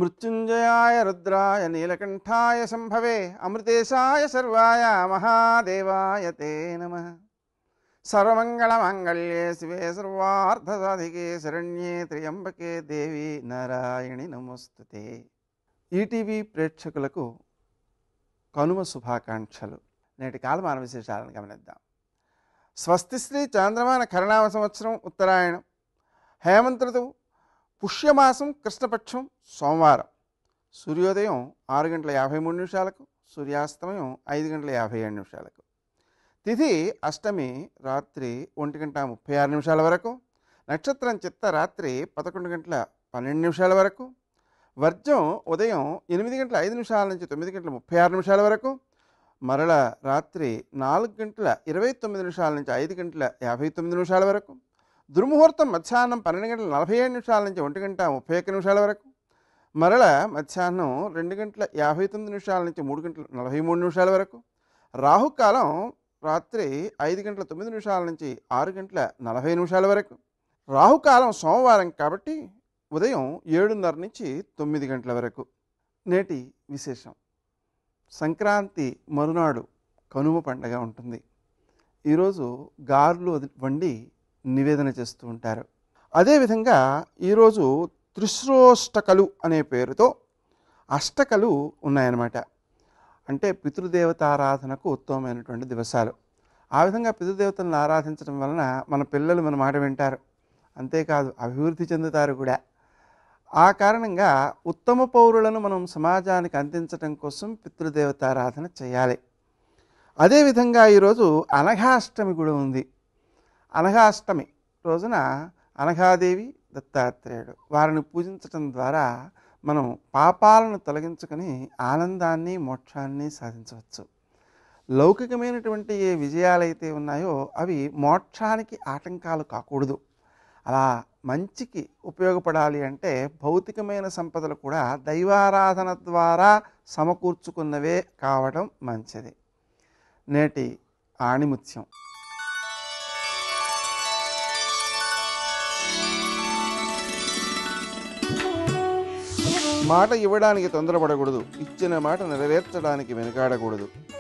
మృత్యుంజయాయ రుద్రాయ నీలకంఠాయ సంభవే అమృతేశాయ సర్వాయ మహాదేవాయ తే నమ సర్వమంగళమాంగళ్యే శివే సర్వార్థసాధికే శరణ్యే త్ర్యంబకే దేవి నారాయణి నమోస్తుతే ఈటీవీ ప్రేక్షకులకు కనుమ శుభాకాంక్షలు నేటి కాలమాన విశేషాలను గమనిద్దాం స్వస్తి శ్రీ చాంద్రమాన కరణామ సంవత్సరం ఉత్తరాయణం హేమంత ఋతువు పుష్యమాసం కృష్ణపక్షం సోమవారం సూర్యోదయం ఆరు గంటల యాభై మూడు నిమిషాలకు సూర్యాస్తమయం ఐదు గంటల యాభై ఏడు నిమిషాలకు తిథి అష్టమి రాత్రి ఒంటి గంట ముప్పై ఆరు నిమిషాల వరకు నక్షత్రం చిత్త రాత్రి పదకొండు గంటల పన్నెండు నిమిషాల వరకు వర్జం ఉదయం ఎనిమిది గంటల ఐదు నిమిషాల నుంచి తొమ్మిది గంటల ముప్పై ఆరు నిమిషాల వరకు మరల రాత్రి నాలుగు గంటల ఇరవై తొమ్మిది నిమిషాల నుంచి ఐదు గంటల యాభై తొమ్మిది నిమిషాల వరకు దుర్ముహూర్తం మధ్యాహ్నం పన్నెండు గంటల నలభై ఏడు నిమిషాల నుంచి ఒంటి గంట ముప్పై ఒక్క నిమిషాల వరకు మరల మధ్యాహ్నం రెండు గంటల యాభై తొమ్మిది నిమిషాల నుంచి మూడు గంటల నలభై మూడు నిమిషాల వరకు రాహుకాలం రాత్రి ఐదు గంటల తొమ్మిది నిమిషాల నుంచి ఆరు గంటల నలభై నిమిషాల వరకు రాహుకాలం సోమవారం కాబట్టి ఉదయం ఏడున్నర నుంచి తొమ్మిది గంటల వరకు నేటి విశేషం సంక్రాంతి మరునాడు కనుమ పండగ ఉంటుంది ఈరోజు గారెలు వది- వండి నివేదన చేస్తూ ఉంటారు అదేవిధంగా ఈరోజు త్రిశ్రోష్టకలు అనే పేరుతో అష్టకలు ఉన్నాయన్నమాట అంటే పితృదేవతారాధనకు ఉత్తమమైనటువంటి దివసాలు ఆ విధంగా పితృదేవతలను ఆరాధించడం వలన మన పిల్లలు మన మాట వింటారు అంతేకాదు అభివృద్ధి చెందుతారు కూడా ఆ కారణంగా ఉత్తమ పౌరులను మనం సమాజానికి అందించడం కోసం పితృదేవతారాధన చేయాలి అదేవిధంగా ఈరోజు అనఘాష్టమి కూడా ఉంది అనఘాష్టమి రోజున అనఘాదేవి దత్తాత్రేయుడు వారిని పూజించటం ద్వారా మనం పాపాలను తొలగించుకొని ఆనందాన్ని మోక్షాన్ని సాధించవచ్చు లౌకికమైనటువంటి ఏ విజయాలైతే ఉన్నాయో అవి మోక్షానికి ఆటంకాలు కాకూడదు అలా మంచికి ఉపయోగపడాలి అంటే భౌతికమైన సంపదలు కూడా దైవారాధన ద్వారా సమకూర్చుకున్నవే కావడం మంచిది నేటి ఆణిముత్యం మాట ఇవ్వడానికి తొందరపడకూడదు ఇచ్చిన మాట నెరవేర్చడానికి వెనుకాడకూడదు